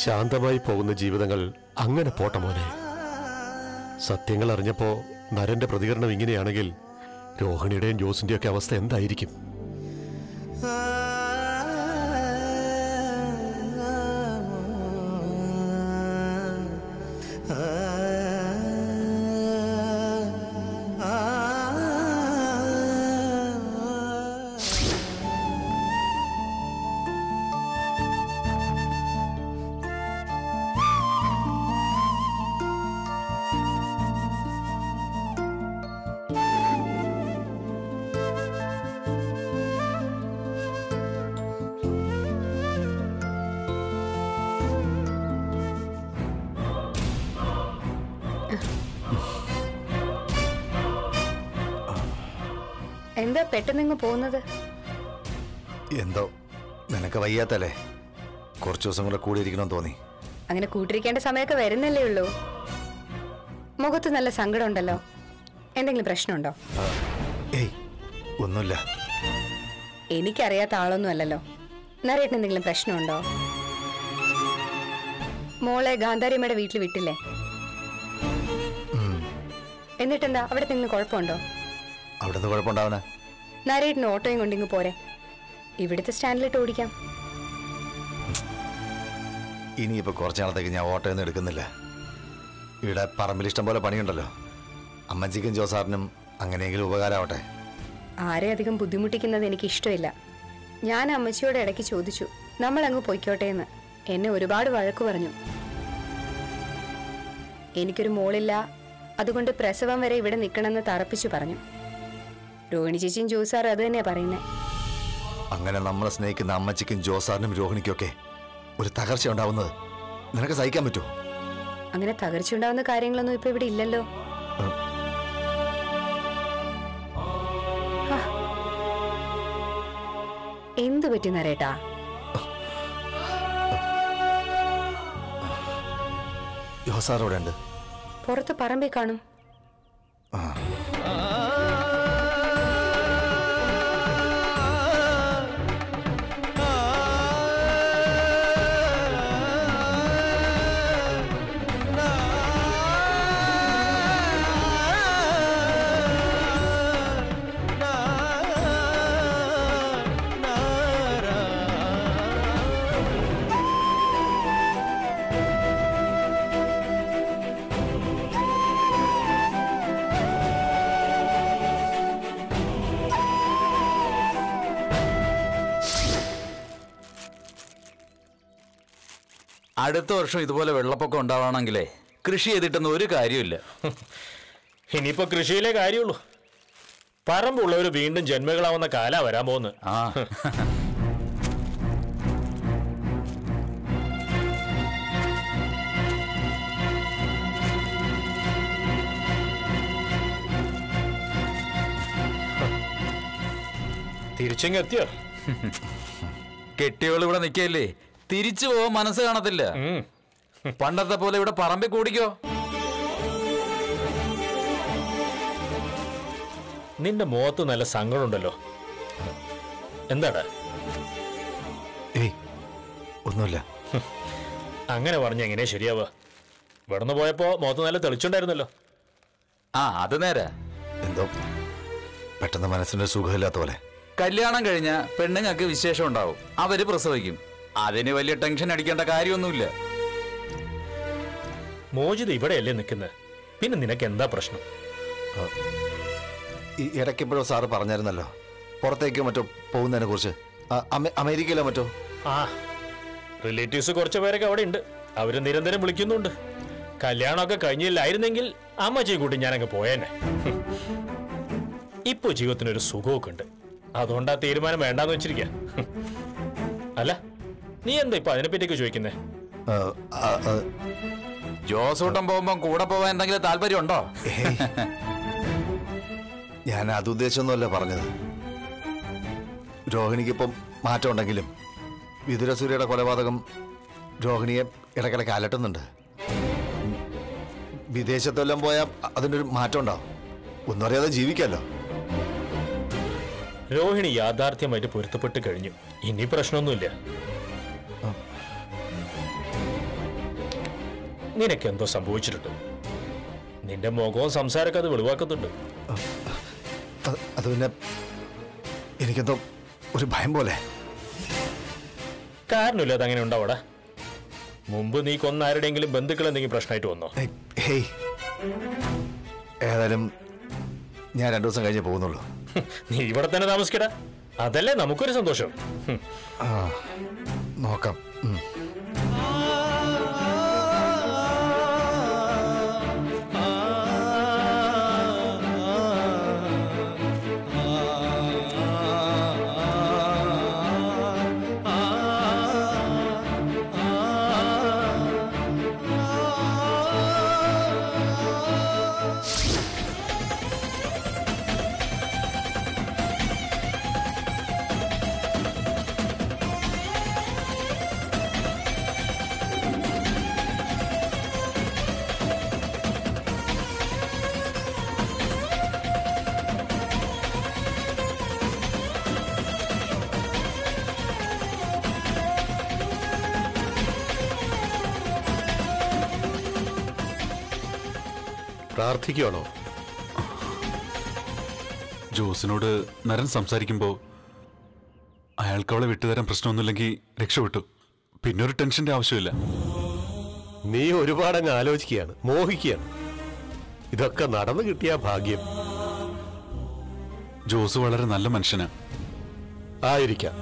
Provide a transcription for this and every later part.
ശാന്തമായി പോകുന്ന ജീവിതങ്ങൾ അങ്ങനെ പോട്ടെ മോനെ സത്യങ്ങൾ അറിഞ്ഞപ്പോ നരന്റെ പ്രതികരണം ഇങ്ങനെയാണെങ്കിൽ രോഹിണിയുടെയും ജോസിന്റെയും ഒക്കെ അവസ്ഥ എന്തായിരിക്കും എന്താ പെട്ടെന്നിങ്ങ് പോകുന്നത് എന്തോ നിനക്ക് വയ്യാത്തല്ലേ കുറച്ചു ദിവസം കൂടെ കൂടിയിരിക്കണമെന്ന് തോന്നി അങ്ങനെ കൂട്ടിരിക്കേണ്ട സമയമൊക്കെ വരുന്നല്ലേ ഉള്ളൂ മുഖത്ത് നല്ല സങ്കടം ഉണ്ടല്ലോ എന്തെങ്കിലും പ്രശ്നമുണ്ടോ ആ, ഏയ് ഒന്നുമില്ല എനിക്കറിയാത്ത ആളൊന്നും അല്ലല്ലോ നരേട്ടന് എന്തെങ്കിലും പ്രശ്നമുണ്ടോ മോളെ ഗാന്ധാരിയമ്മയുടെ വീട്ടിൽ വിട്ടില്ലേ എന്നിട്ടെന്താ അവിടെ എന്തെങ്കിലും കുഴപ്പമുണ്ടോ അവിടെ നിന്ന് കുഴപ്പമുണ്ടാവണ നരേട്ടന് ഓട്ടോയും കൊണ്ടിങ്ങ് പോരെ ഇവിടുത്തെ സ്റ്റാൻഡിലിട്ട് ഓടിക്കാം ഇനിയിപ്പോ കുറച്ച് നാളത്തേക്ക് ഞാൻ ഓട്ടോയൊന്നും എടുക്കുന്നില്ല ഇവിടെ പറമ്പിൽ ഇഷ്ടം പോലെ പണിയുണ്ടല്ലോ അമ്മച്ചിക്കും ജോസാറിനും അങ്ങനെയെങ്കിലും ഉപകാരമാവട്ടെ ആരെ അധികം ബുദ്ധിമുട്ടിക്കുന്നത് എനിക്ക് ഇഷ്ടമില്ല ഞാൻ അമ്മച്ചിയോട് ഇടയ്ക്ക് ചോദിച്ചു നമ്മൾ അങ്ങ് പൊയ്ക്കോട്ടെ എന്ന് എന്നെ ഒരുപാട് വഴക്കു പറഞ്ഞു എനിക്കൊരു മോളില്ല അതുകൊണ്ട് പ്രസവം വരെ ഇവിടെ നിൽക്കണമെന്ന് തറപ്പിച്ചു പറഞ്ഞു രോഹിണി ചേച്ചിയും ജോസാർ അത് തന്നെയാ പറയുന്നേ അങ്ങനെ നമ്മളെ സ്നേഹിക്കുന്ന അമ്മച്ചിക്കും ജോസാറിനും രോഹിണിക്കും ഒക്കെ ഒരു തകർച്ച ഉണ്ടാവുന്നത് നിനക്ക് സഹിക്കാൻ പറ്റുമോ അങ്ങനെ തകർച്ചയുണ്ടാവുന്ന കാര്യങ്ങളൊന്നും ഇപ്പൊ ഇവിടെ ഇല്ലല്ലോ ഹാ. എന്തു പറ്റി നരേട്ടാ ജോസാർ ഇവിടെ ഉണ്ട് പുറത്ത് പറമ്പിൽ കാണും അടുത്ത വർഷം ഇതുപോലെ വെള്ളപ്പൊക്കം ഉണ്ടാവണമെങ്കിലേ കൃഷി ചെയ്തിട്ടൊന്നും ഒരു കാര്യമില്ല ഇനിയിപ്പോ കൃഷിയിലെ കാര്യമുള്ളൂ പറമ്പുള്ളവർ വീണ്ടും ജന്മകളാവുന്ന കാലാ വരാൻ പോകുന്നത് ആ തിരിച്ചിങ് എത്തിയോ കെട്ടിയോൾ ഇവിടെ നിൽക്കല്ലേ തിരിച്ചു പോവാൻ മനസ്സ് കാണത്തില്ല ഉം. പണ്ടത്തെ പോലെ ഇവിടെ പറമ്പിൽ കൂടിക്കോ നിന്റെ മുഖത്ത് നല്ല സങ്കടമുണ്ടല്ലോ എന്താടാ ഏയ് ഒന്നുമില്ല അങ്ങനെ പറഞ്ഞ എങ്ങനെയാ ശരിയാവുക ഇവിടുന്ന് പോയപ്പോ മുഖത്ത് നല്ല തെളിച്ചുണ്ടായിരുന്നല്ലോ ആ അത് നേരെ എന്തോ പെട്ടെന്ന് മനസ്സിന് സുഖമില്ലാത്ത പോലെ കല്യാണം കഴിഞ്ഞ പെണ്ണുങ്ങൾക്ക് വിശേഷം ഉണ്ടാവും അവര് പ്രസവിക്കും അതിന് വലിയ ടെൻഷൻ അടിക്കേണ്ട കാര്യമൊന്നുമില്ല മോചിത ഇവിടെയല്ലേ നിൽക്കുന്നത് പിന്നെ നിനക്ക് എന്താ പ്രശ്നം ഈ ഇടയ്ക്കെപ്പോഴോ സാറ് പറഞ്ഞായിരുന്നല്ലോ പുറത്തേക്കോ മറ്റോ പോകുന്നതിനെ കുറിച്ച് അമേരിക്കയിലോ മറ്റോ ആ റിലേറ്റീവ്സ് കുറച്ച് പേരൊക്കെ അവിടെ ഉണ്ട് അവര് നിരന്തരം വിളിക്കുന്നുണ്ട് കല്യാണമൊക്കെ കഴിഞ്ഞില്ലായിരുന്നെങ്കിൽ അമ്മച്ചിയും കൂട്ടി ഞാനങ്ങ് പോയേനെ ഹും. ഇപ്പൊ ജീവിതത്തിനൊരു സുഖമൊക്കെ ഉണ്ട് അതുകൊണ്ടാ തീരുമാനം വേണ്ടാന്ന് വെച്ചിരിക്കുക ഹും. അല്ല നീ എന്താ ഇപ്പൊ അതിനെപ്പറ്റിയൊക്കെ ചോദിക്കുന്നേ ആ, ആ, ആ, ജോസൂട്ടം പോകുമ്പോ കൂടെ പോവാൻ എന്തെങ്കിലും താല്പര്യം ഉണ്ടോ ഏയ്. ഞാൻ അത് ഉദ്ദേശമൊന്നുമല്ല പറഞ്ഞത് രോഹിണിക്കിപ്പം മാറ്റം ഉണ്ടെങ്കിലും വിതുരസൂര്യയുടെ കൊലപാതകം രോഹിണിയെ ഇടയ്ക്കിടയ്ക്ക് അലട്ടുന്നുണ്ട് വിദേശത്തെല്ലാം പോയാൽ അതിനൊരു മാറ്റം ഉണ്ടാവും ഒന്നും അറിയാതെ ജീവിക്കാമല്ലോ രോഹിണി യാഥാർത്ഥ്യമായിട്ട് പൊരുത്തപ്പെട്ട് കഴിഞ്ഞു ഇനി പ്രശ്നമൊന്നുമില്ല നിനക്കെന്തോ സംഭവിച്ചിട്ടുണ്ട് നിന്റെ മുഖവും സംസാരമൊക്കെ അത് വെളിവാക്കുന്നുണ്ട് അത് അത് പിന്നെ എനിക്കെന്തോ ഒരു ഭയം പോലെ കാരണമില്ലാതെ അങ്ങനെ ഉണ്ടാവടാ മുമ്പ് നീ കൊന്ന ആരുടെയെങ്കിലും ബന്ധുക്കൾ എന്തെങ്കിലും പ്രശ്നമായിട്ട് വന്നോ ഏയ്, ഹേയ് ഏതായാലും ഞാൻ രണ്ടു ദിവസം കഴിഞ്ഞേ പോകുന്നുള്ളൂ ഹും, നീ ഇവിടെ തന്നെ താമസിക്കടാ അതല്ലേ നമുക്കൊരു സന്തോഷം ഹും. ആ നോക്കാം ഉം. പ്രാർത്ഥിക്കുകയാണോ ജോസിനോട് നരൻ സംസാരിക്കുമ്പോ അയാൾക്ക് അവളെ വിട്ടുതരാൻ പ്രശ്നമൊന്നുമില്ലെങ്കിൽ രക്ഷപ്പെട്ടു പിന്നെ ഒരു ടെൻഷന്റെ ആവശ്യമില്ല നീ ഒരുപാടങ്ങ് ആലോചിക്കുകയാണ് മോഹിക്കുകയാണ് ഇതൊക്കെ നടന്നു കിട്ടിയ ഭാഗ്യം ജോസ് വളരെ നല്ല മനുഷ്യനാ ആയിരിക്കാം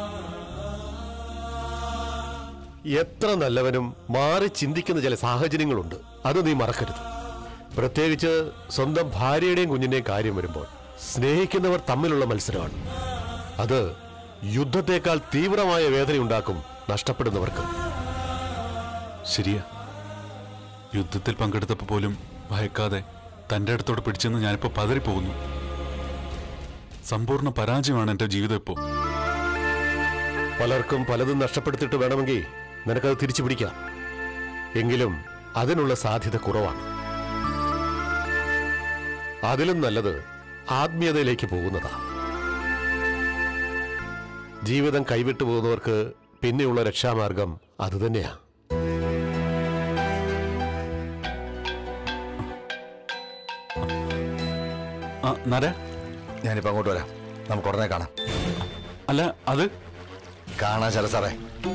എത്ര നല്ലവനും മാറി ചിന്തിക്കുന്ന ചില സാഹചര്യങ്ങളുണ്ട് അത് നീ മറക്കരുത് പ്രത്യേകിച്ച് സ്വന്തം ഭാര്യയുടെയും കുഞ്ഞിന്റെയും കാര്യം വരുമ്പോൾ സ്നേഹിക്കുന്നവർ തമ്മിലുള്ള മത്സരമാണ് അത് യുദ്ധത്തെക്കാൾ തീവ്രമായ വേദനയുണ്ടാക്കും നഷ്ടപ്പെടുന്നവർക്ക് ശരിയാ യുദ്ധത്തിൽ പങ്കെടുത്തപ്പോ പോലും ഭയക്കാതെ തന്റെ അടുത്തോട് പിടിച്ചെന്ന് ഞാനിപ്പോ പതറിപ്പോകുന്നു സമ്പൂർണ്ണ പരാജയമാണ് എന്റെ ജീവിതം ഇപ്പോ പലർക്കും പലതും നഷ്ടപ്പെടുത്തിയിട്ട് വേണമെങ്കിൽ നിനക്കത് തിരിച്ചു പിടിക്കാം എങ്കിലും അതിനുള്ള സാധ്യത കുറവാണ് അതിലും നല്ലത് ആത്മീയതയിലേക്ക് പോകുന്നതാ ജീവിതം കൈവിട്ടു പോകുന്നവർക്ക് പിന്നെയുള്ള രക്ഷാമാർഗം അതുതന്നെയാ ആ നര ഞാനിപ്പോ അങ്ങോട്ട് വരാം നമുക്ക് ഉടനെ കാണാം അല്ല അത് കാണാം ശര സാറേ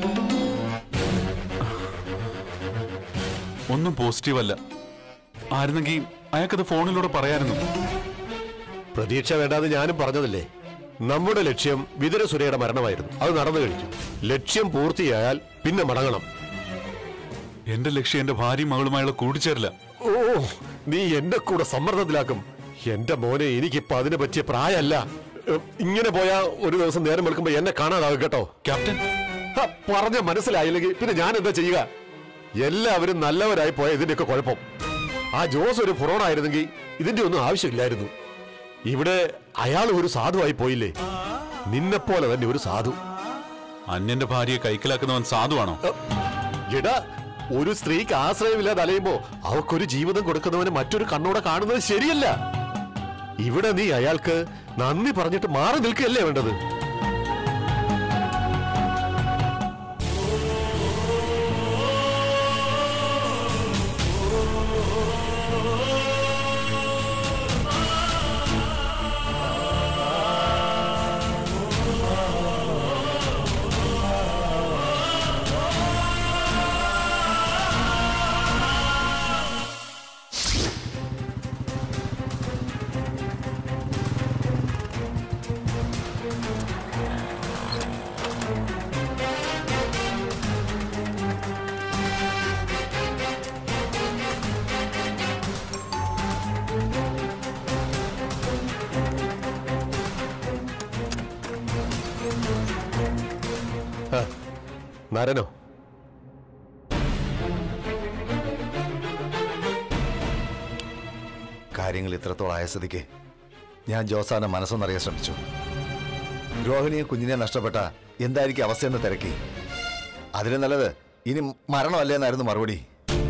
ഒന്നും പോസിറ്റീവ് അല്ല ആയിരുന്നെങ്കിൽ അയാൾക്കത് ഫോണിലൂടെ പറയായിരുന്നു പ്രതീക്ഷ വേണ്ടാതെ ഞാനും പറഞ്ഞതല്ലേ നമ്മുടെ ലക്ഷ്യം വിതുരസുരയുടെ മരണമായിരുന്നു അത് നടന്നു കഴിഞ്ഞു ലക്ഷ്യം പൂർത്തിയായാൽ പിന്നെ മടങ്ങണം എന്റെ ലക്ഷ്യം എന്റെ ഭാര്യയും മകളുമായുള്ള കൂടിച്ചേരില്ല ഓ നീ എന്റെ കൂടെ സമ്മർദ്ദത്തിലാക്കും എന്റെ മോനെ എനിക്കിപ്പോ അതിനെ പറ്റിയ പ്രായമല്ല ഏഹ്, ഇങ്ങനെ പോയാ ഒരു ദിവസം നേരം വെളുക്കുമ്പോ എന്നെ കാണാതാവും കേട്ടോ ക്യാപ്റ്റൻ ഹ, പറഞ്ഞ മനസ്സിലായില്ലെങ്കിൽ പിന്നെ ഞാൻ എന്താ ചെയ്യുക എല്ലാവരും നല്ലവരായി പോയ ഇതിന്റെയൊക്കെ കുഴപ്പം ആ ജോസ് ഒരു ഫുറോണായിരുന്നെങ്കിൽ ഇതിന്റെ ഒന്നും ആവശ്യമില്ലായിരുന്നു ഇവിടെ അയാൾ ഒരു സാധുവായി പോയില്ലേ നിന്നെപ്പോലെ തന്നെ ഒരു സാധു അന്യന്റെ ഭാര്യയെ കൈക്കലാക്കുന്നവൻ സാധുവാണോ എടാ ഒരു സ്ത്രീക്ക് ആശ്രയമില്ലാതെ അലയുമ്പോ അവക്കൊരു ജീവിതം കൊടുക്കുന്നവന് മറ്റൊരു കണ്ണോടെ കാണുന്നത് ശരിയല്ല ഇവിടെ നീ അയാൾക്ക് നന്ദി പറഞ്ഞിട്ട് മാറി നിൽക്കുകയല്ലേ വേണ്ടത് ഹ, നരനോ കാര്യങ്ങൾ ഇത്രത്തോളം ആയ സ്ഥിതിക്ക് ഞാൻ ജോസാന്റെ മനസ്സൊന്നറിയാൻ ശ്രമിച്ചു രോഹിണിയെ കുഞ്ഞിനെ നഷ്ടപ്പെട്ട എന്തായിരിക്കും അവസ്ഥയെന്ന് തിരക്കി അതിന് നല്ലത് ഇനി മരണമല്ലേ എന്നായിരുന്നു മറുപടി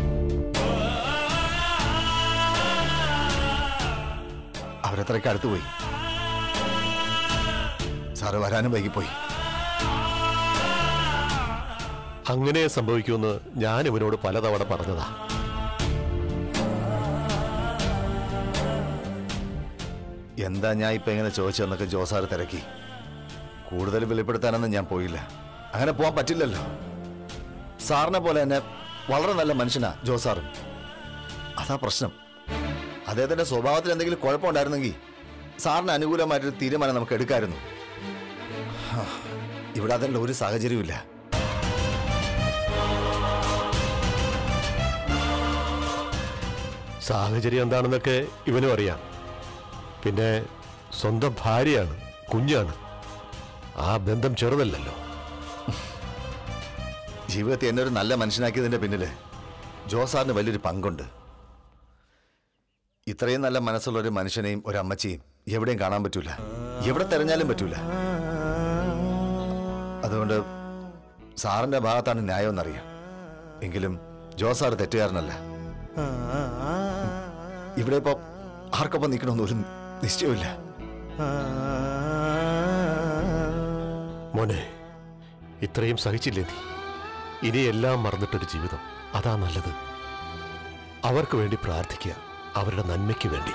അവരത്രയ്ക്ക് അടുത്തുപോയി സാറ് വരാനും വൈകിപ്പോയി അങ്ങനെ സംഭവിക്കുമെന്ന് ഞാൻ ഇവനോട് പലതവണ പറഞ്ഞതാ എന്താ ഞാൻ ഇപ്പൊ എങ്ങനെ ചോദിച്ചതെന്നൊക്കെ ജോസാറ് തിരക്കി കൂടുതൽ വെളിപ്പെടുത്താനൊന്നും ഞാൻ പോയില്ല അങ്ങനെ പോകാൻ പറ്റില്ലല്ലോ സാറിനെ പോലെ തന്നെ വളരെ നല്ല മനുഷ്യനാ ജോസാറും അതാ പ്രശ്നം അദ്ദേഹത്തിന്റെ സ്വഭാവത്തിൽ എന്തെങ്കിലും കുഴപ്പമുണ്ടായിരുന്നെങ്കിൽ സാറിന് അനുകൂലമായിട്ടൊരു തീരുമാനം നമുക്ക് എടുക്കാമായിരുന്നു ഹാ, ഇവിടെ അതിനുള്ള ഒരു സാഹചര്യമില്ല സാഹചര്യം എന്താണെന്നൊക്കെ ഇവനും അറിയാം പിന്നെ സ്വന്തം ഭാര്യയാണ് കുഞ്ഞാണ് ആ ബന്ധം ചെറുതല്ലല്ലോ ജീവിതത്തെ എന്നെ ഒരു നല്ല മനുഷ്യനാക്കിയതിന്റെ പിന്നില് ജോസാറിന് വലിയൊരു പങ്കുണ്ട് ഇത്രയും നല്ല മനസ്സുള്ള ഒരു മനുഷ്യനെയും ഒരു അമ്മച്ചിയും എവിടെയും കാണാൻ പറ്റൂല എവിടെ തെരഞ്ഞാലും പറ്റൂല അതുകൊണ്ട് സാറിന്റെ ഭാഗത്താണ് ന്യായം എന്നറിയാം എങ്കിലും ജോസാർ തെറ്റുകാരനല്ല ഇവിടെ ഇപ്പൊ ആർക്കൊപ്പം നിൽക്കണമെന്ന് ഒരു നിശ്ചയമില്ല മോനെ ഇത്രയും സഹിച്ചില്ലേ നീ ഇനി എല്ലാം മറന്നിട്ടൊരു ജീവിതം അതാ നല്ലത് അവർക്ക് വേണ്ടി പ്രാർത്ഥിക്കുക അവരുടെ നന്മയ്ക്ക് വേണ്ടി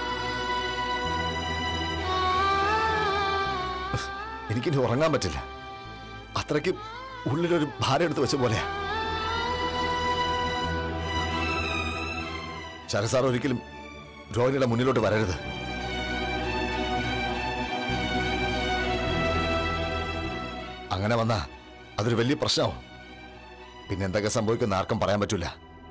എനിക്കിനി ഉറങ്ങാൻ പറ്റില്ല അത്രയ്ക്ക് ഉള്ളിലൊരു ഭാരം എടുത്ത് വെച്ച പോലെയാ ശരസാർ ഒരിക്കലും രോഹിണിയുടെ മുന്നിലോട്ട് വരരുത് അങ്ങനെ വന്നാ അതൊരു വലിയ പ്രശ്നമാവും പിന്നെ എന്തൊക്കെ സംഭവിക്കുന്ന ആർക്കും പറയാൻ പറ്റൂല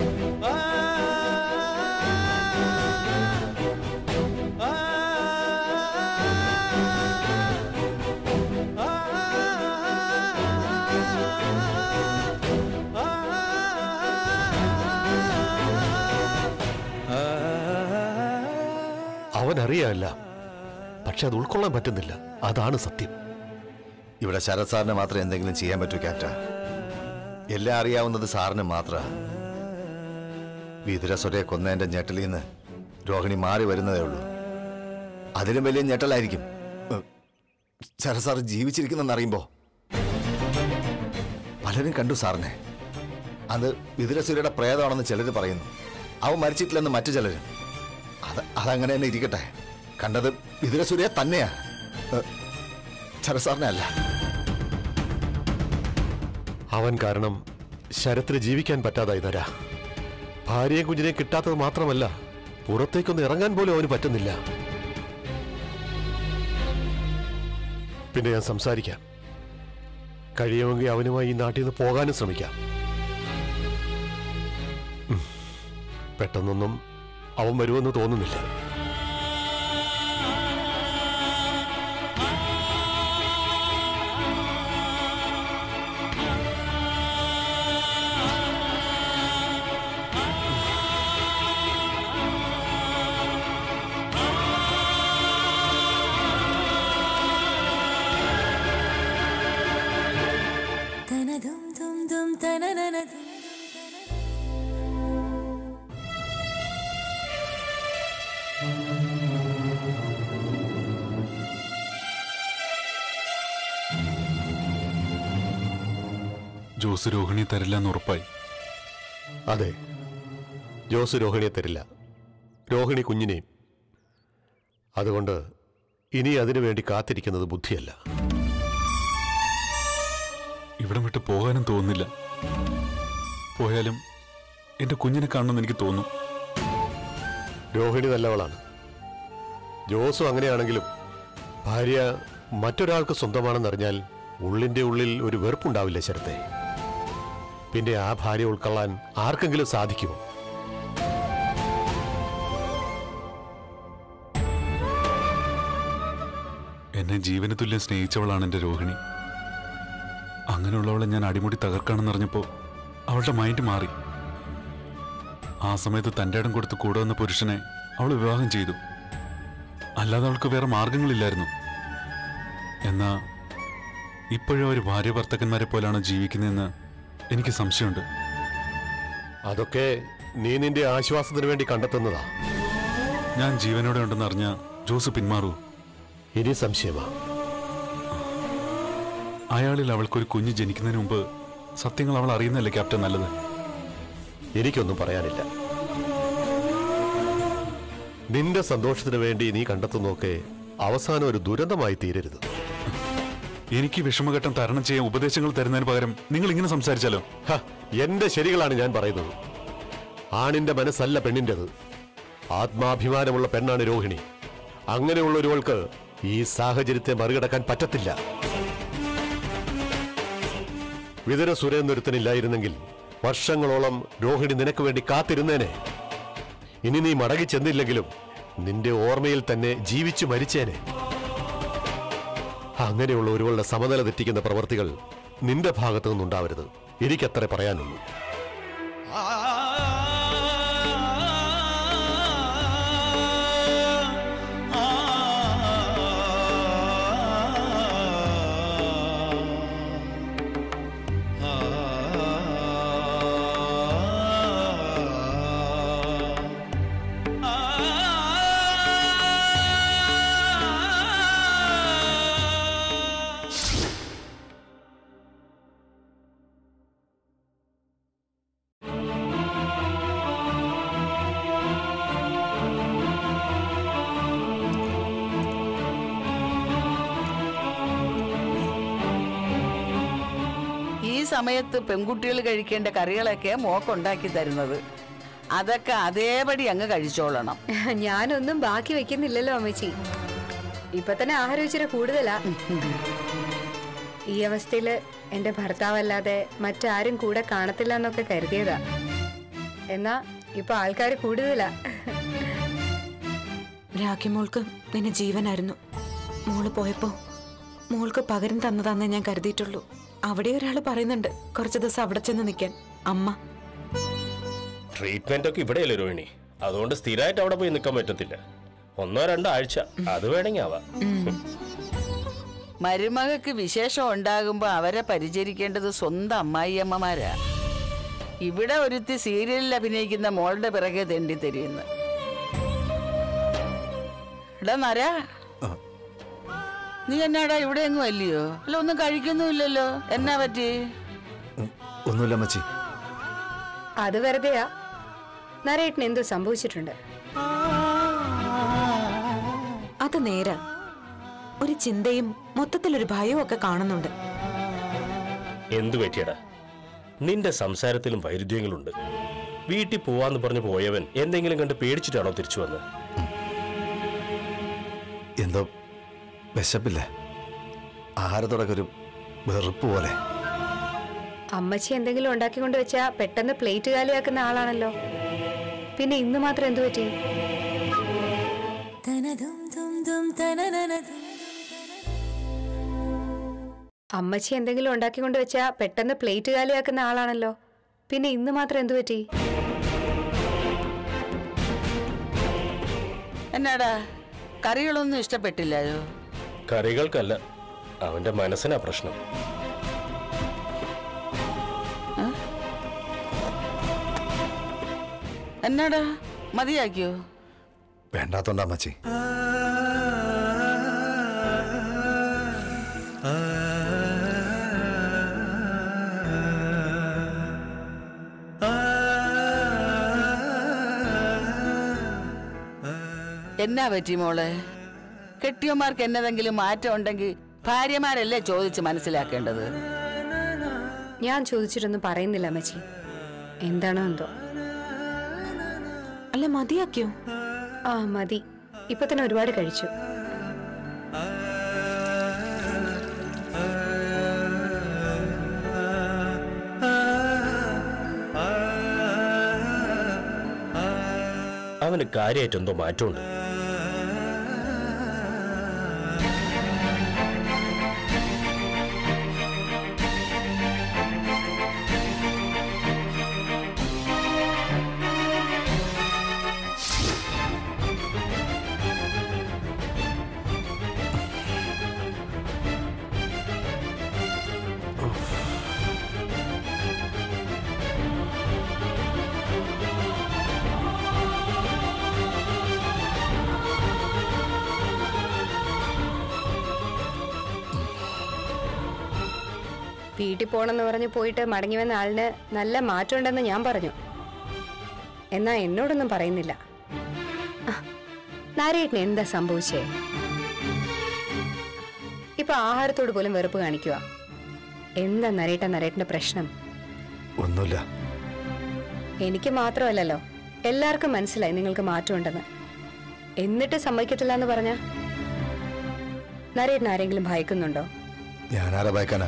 അവൻ അറിയാമല്ല പക്ഷെ അത് ഉൾക്കൊള്ളാൻ പറ്റുന്നില്ല അതാണ് സത്യം ഇവിടെ ശരത് സാറിന് മാത്രമേ എന്തെങ്കിലും ചെയ്യാൻ പറ്റൂ ക്യാപ്റ്റ എല്ലാം അറിയാവുന്നത് സാറിന് മാത്ര വിതുരസ്വരെ കൊന്നതിന്റെ ഞെട്ടലിൽ നിന്ന് രോഹിണി മാറി വരുന്നതേ ഉള്ളൂ അതിലും വലിയ ഞെട്ടലായിരിക്കും ഏഹ്, ശരത് സാർ ജീവിച്ചിരിക്കുന്നെന്ന് അറിയുമ്പോ പലരും കണ്ടു സാറിനെ അത് വിതുരസുരയുടെ പ്രേതമാണെന്ന് ചിലർ പറയുന്നു അവൻ മരിച്ചിട്ടില്ലെന്ന് മറ്റു ചിലരും അത് അതങ്ങനെ തന്നെ ഇരിക്കട്ടെ കണ്ടത് വിതുരസുരയെ തന്നെയാ ഏഹ്, ശരത് സാറിനെ അല്ല അവൻ കാരണം ശരത്തിന് ജീവിക്കാൻ പറ്റാതായി തരാ ഭാര്യയും കുഞ്ഞിനെ കിട്ടാത്തത് മാത്രമല്ല പുറത്തേക്കൊന്ന് ഇറങ്ങാൻ പോലും അവന് പറ്റുന്നില്ല പിന്നെ ഞാൻ സംസാരിക്കാം കഴിയുമെങ്കിൽ അവനുമായി ഈ നാട്ടിൽ നിന്ന് പോകാനും ശ്രമിക്കാം ഉം. പെട്ടെന്നൊന്നും അവൻ വരുമെന്ന് തോന്നുന്നില്ല തനതും തും തും തനനനതും ജോസ് രോഹിണി തരില്ല എന്ന് ഉറപ്പായി അതെ ജോസ് രോഹിണിയെ തരില്ല രോഹിണി കുഞ്ഞിനെയും അതുകൊണ്ട് ഇനി അതിനു വേണ്ടി കാത്തിരിക്കുന്നത് ബുദ്ധിയല്ല ഇവിടം വിട്ട് പോകാനും തോന്നുന്നില്ല പോയാലും എന്റെ കുഞ്ഞിനെ കാണണമെന്ന് എനിക്ക് തോന്നും രോഹിണി നല്ലവളാണ് ജോസും അങ്ങനെയാണെങ്കിലും ഭാര്യ മറ്റൊരാൾക്ക് സ്വന്തമാണെന്നറിഞ്ഞാൽ ഉള്ളിന്റെ ഉള്ളിൽ ഒരു വെറുപ്പുണ്ടാവില്ല ശരത്തെ പിന്നെ ആ ഭാര്യ ഉൾക്കൊള്ളാൻ ആർക്കെങ്കിലും സാധിക്കുമോ എന്നെ ജീവന തുല്യം സ്നേഹിച്ചവളാണ് എൻ്റെ രോഹിണി അങ്ങനെയുള്ളവളെ ഞാൻ അടിമുടി തകർക്കാണെന്നറിഞ്ഞപ്പോ അവളുടെ മൈൻഡ് മാറി ആ സമയത്ത് തൻ്റെ ഇടം കൊടുത്ത് കൂടെ വന്ന പുരുഷനെ അവൾ വിവാഹം ചെയ്തു അല്ലാതെ അവൾക്ക് വേറെ മാർഗങ്ങളില്ലായിരുന്നു എന്നാ ഇപ്പോഴും അവർ ഭാര്യ ഭർത്തക്കന്മാരെ പോലാണ് ജീവിക്കുന്നതെന്ന് എനിക്ക് സംശയമുണ്ട് അതൊക്കെ നീ നിന്റെ ആശ്വാസത്തിന് വേണ്ടി കണ്ടെത്തുന്നതാ ഞാൻ ജീവനോടെ ഉണ്ടെന്ന് അറിഞ്ഞ ജോസ് പിന്മാറൂ ഇനി സംശയമാ അയാളിൽ അവൾക്കൊരു കുഞ്ഞ് ജനിക്കുന്നതിന് മുമ്പ് സത്യങ്ങൾ അവൾ അറിയുന്നല്ലേ ക്യാപ്റ്റൻ നല്ലത് എനിക്കൊന്നും പറയാനില്ല നിന്റെ സന്തോഷത്തിന് വേണ്ടി നീ കണ്ടെത്തുന്നൊക്കെ അവസാനം ഒരു ദുരന്തമായി തീരരുത് എനിക്ക് വിഷമഘട്ടം തരണം ചെയ്യാൻ ഉപദേശങ്ങൾ തരുന്നതിന് പകരം നിങ്ങൾ ഇങ്ങനെ സംസാരിച്ചാലോ ഹ, എന്റെ ശരികളാണ് ഞാൻ പറയുന്നത് ആണിന്റെ മനസ്സല്ല പെണ്ണിൻ്റെത് ആത്മാഭിമാനമുള്ള പെണ്ണാണ് രോഹിണി അങ്ങനെയുള്ള ഒരുവൾക്ക് ഈ സാഹചര്യത്തെ മറികടക്കാൻ പറ്റത്തില്ല വിതര സുരേന്ദ്രത്തിനില്ലായിരുന്നെങ്കിൽ വർഷങ്ങളോളം രോഹിണി നിനക്ക് വേണ്ടി കാത്തിരുന്നേനെ ഇനി നീ മടങ്ങി ചെന്നില്ലെങ്കിലും നിന്റെ ഓർമ്മയിൽ തന്നെ ജീവിച്ചു മരിച്ചേനെ അങ്ങനെയുള്ള ഒരുവളുടെ സമനില തെറ്റിക്കുന്ന പ്രവർത്തികൾ നിന്റെ ഭാഗത്തു നിന്നുണ്ടാവരുത് എനിക്കത്ര പറയാനുള്ളൂ ഈ സമയത്ത് പെൺകുട്ടികൾ കഴിക്കേണ്ട കറികളൊക്കെ മോക്കുണ്ടാക്കി തരുന്നത് അതൊക്കെ അതേപടി അങ്ങ് കഴിച്ചോളണം ഞാനൊന്നും ബാക്കി വെക്കുന്നില്ലല്ലോ അമ്മച്ചി ഇപ്പൊ തന്നെ ആഹാരം ഇച്ചിരി കൂടുതലാ ഈ അവസ്ഥയില് എന്റെ ഭർത്താവല്ലാതെ മറ്റാരും കൂടെ കാണത്തില്ല എന്നൊക്കെ കരുതിയതാ എന്നാ ഇപ്പൊ ആൾക്കാർ കൂടുതലാ രാഖിമോൾക്ക് നിന്നെ ജീവനായിരുന്നു മോള് പോയപ്പോ മോൾക്ക് പകരം തന്നതാന്നേ ഞാൻ കരുതിയിട്ടുള്ളൂ അവിടെ ഒരാൾ പറയുന്നുണ്ട് കുറച്ച് ദിവസം അവിടെ ചെന്ന് നിൽക്കാൻ അമ്മ ട്രീറ്റ്മെന്റ് ഒക്കെ ഇവിടെയല്ലേ രോഹിണി അതുകൊണ്ട് സ്ഥിരമായിട്ട് അവിടെ പോയി നിൽക്കാൻ പറ്റത്തില്ല ഒന്നോ രണ്ടോ ആഴ്ച അത് വേണമെങ്കിൽ ആവാം മരുമകൾക്ക് വിശേഷം ഉണ്ടാകുമ്പോ അവരെ പരിചരിക്കേണ്ടത് സ്വന്തം അമ്മായിയമ്മമാരാ ഇവിടെ ഒരുത്തി സീരിയലിൽ അഭിനയിക്കുന്ന മോളുടെ പിറകെ തെണ്ടി തരുന്നു എടാ നര നീ എന്നാടാ ഇവിടെ എങ്ങും അല്ലയോ അല്ല ഒന്നും കഴിക്കുന്നുമില്ലല്ലോ എന്നാ പറ്റി ഉം, ഒന്നുമില്ല അമ്മച്ചി അത് വെറുതെയാ നരേട്ടന് എന്തോ സംഭവിച്ചിട്ടുണ്ട് അത് നേരാ ഒരു ചിന്തയും മൊത്തത്തിലൊരു ഭയവും ഒക്കെ കാണുന്നുണ്ട് എന്തു പറ്റിയടാ നിന്റെ സംസാരത്തിലും വൈരുദ്ധ്യങ്ങളുണ്ട് വീട്ടിൽ പോവാന്ന് പറഞ്ഞു പോയവൻ എന്തെങ്കിലും കണ്ട് പേടിച്ചിട്ടാണോ തിരിച്ചു വന്നത് എന്തോ വിശപ്പില്ല ആഹാരത്തോടൊക്കെ ഒരു വെറുപ്പ് പോലെ അമ്മച്ചി എന്തെങ്കിലും ഉണ്ടാക്കിക്കൊണ്ട് വെച്ചാ പെട്ടെന്ന് പ്ലേറ്റ് കാലിയാക്കുന്ന ആളാണല്ലോ പിന്നെ ഇന്ന് മാത്രം എന്തു പറ്റി തനതും തും തും തനനനതും അമ്മച്ചി എന്തെങ്കിലും ഉണ്ടാക്കിക്കൊണ്ട് വെച്ചാ പെട്ടെന്ന് പ്ലേറ്റ് കാലിയാക്കുന്ന ആളാണല്ലോ പിന്നെ ഇന്ന് മാത്രം എന്തു പറ്റി എന്നാടാ കറികളൊന്നും ഇഷ്ടപ്പെട്ടില്ലയോ കറികൾക്കല്ല അവന്റെ മനസ്സിനാ പ്രശ്നം എന്നാടാ മതിയാക്കിയോ വേണ്ടാത്തോണ്ടാ അമ്മച്ചി എന്നാ പറ്റി മോളെ കെട്ടിയന്മാർക്ക് എന്നതെങ്കിലും മാറ്റം ഉണ്ടെങ്കിൽ ഭാര്യമാരല്ലേ ചോദിച്ച് മനസ്സിലാക്കേണ്ടത് ഞാൻ ചോദിച്ചിട്ടൊന്നും പറയുന്നില്ല അമ്മച്ചി എന്താണോ എന്തോ അല്ല മതിയാക്കിയോ ആ മതി ഇപ്പൊ തന്നെ ഒരുപാട് കഴിച്ചു അവന് കാര്യമായിട്ട് എന്തോ മാറ്റമുണ്ട് വീട്ടിൽ പോണെന്ന് പറഞ്ഞ് പോയിട്ട് മടങ്ങി വന്ന ആളിന് നല്ല മാറ്റമുണ്ടെന്ന് ഞാൻ പറഞ്ഞു എന്നാ എന്നോടൊന്നും പറയുന്നില്ല ആ, നാരേട്ടന് എന്താ സംഭവിച്ചേ ഇപ്പൊ ആഹാരത്തോട് പോലും വെറുപ്പ് കാണിക്കുക എന്താ നരേട്ട നരേട്ടന്റെ പ്രശ്നം ഒന്നുമില്ല എനിക്ക് മാത്രമല്ലല്ലോ എല്ലാവർക്കും മനസ്സിലായി നിങ്ങൾക്ക് മാറ്റമുണ്ടെന്ന് എന്നിട്ട് സമ്മതിക്കത്തില്ല എന്ന് പറഞ്ഞ നരേട്ടൻ ആരെങ്കിലും ഭയക്കുന്നുണ്ടോ ഞാനാരാ ഭയക്കാനാ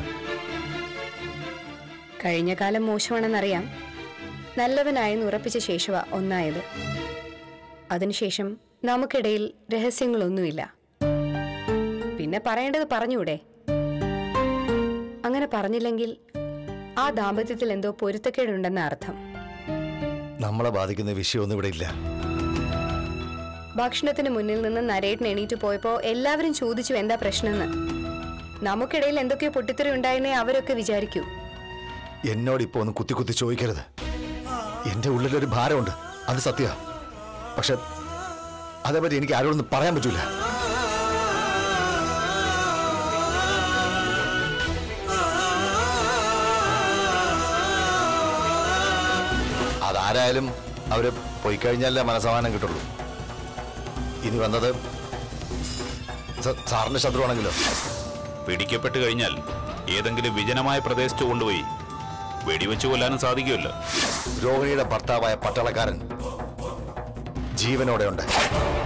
കഴിഞ്ഞ കാലം മോശമാണെന്നറിയാം നല്ലവനായെന്ന് ഉറപ്പിച്ച ശേഷവാ ഒന്നായത് അതിനുശേഷം നമുക്കിടയിൽ രഹസ്യങ്ങളൊന്നുമില്ല പിന്നെ പറയേണ്ടത് പറഞ്ഞൂടെ അങ്ങനെ പറഞ്ഞില്ലെങ്കിൽ ആ ദാമ്പത്യത്തിൽ എന്തോ പൊരുത്തക്കേടുണ്ടെന്ന അർത്ഥം നമ്മളെ ബാധിക്കുന്ന വിഷയമൊന്നും ഇവിടെ ഇല്ല ഭക്ഷണത്തിന് മുന്നിൽ നിന്ന് നരേട്ടൻ എണീറ്റ് പോയപ്പോ എല്ലാവരും ചോദിച്ചു എന്താ പ്രശ്നമെന്ന് നമുക്കിടയിൽ എന്തൊക്കെയോ പൊട്ടിത്തെറി ഉണ്ടായെന്നേ അവരൊക്കെ വിചാരിക്കൂ എന്നോട് ഇപ്പൊ ഒന്ന് കുത്തി കുത്തി ചോദിക്കരുത് എന്റെ ഉള്ളിലൊരു ഭാരമുണ്ട് അത് സത്യ പക്ഷെ അതേപറ്റി എനിക്ക് ആരോടൊന്നും പറയാൻ പറ്റൂല അതാരായാലും അവര് പോയി കഴിഞ്ഞാലേ മനസമാധാനം കിട്ടുള്ളൂ ഇനി വന്നത് സ- സാറിന്റെ ശത്രുവാണെങ്കിലോ പിടിക്കപ്പെട്ട് കഴിഞ്ഞാൽ ഏതെങ്കിലും വിജനമായ പ്രദേശത്ത് കൊണ്ടുപോയി വെടിവെച്ച് കൊല്ലാനും സാധിക്കുമല്ലോ രോഹിണിയുടെ ഭർത്താവായ പട്ടാളക്കാരൻ ജീവനോടെ ഉണ്ട്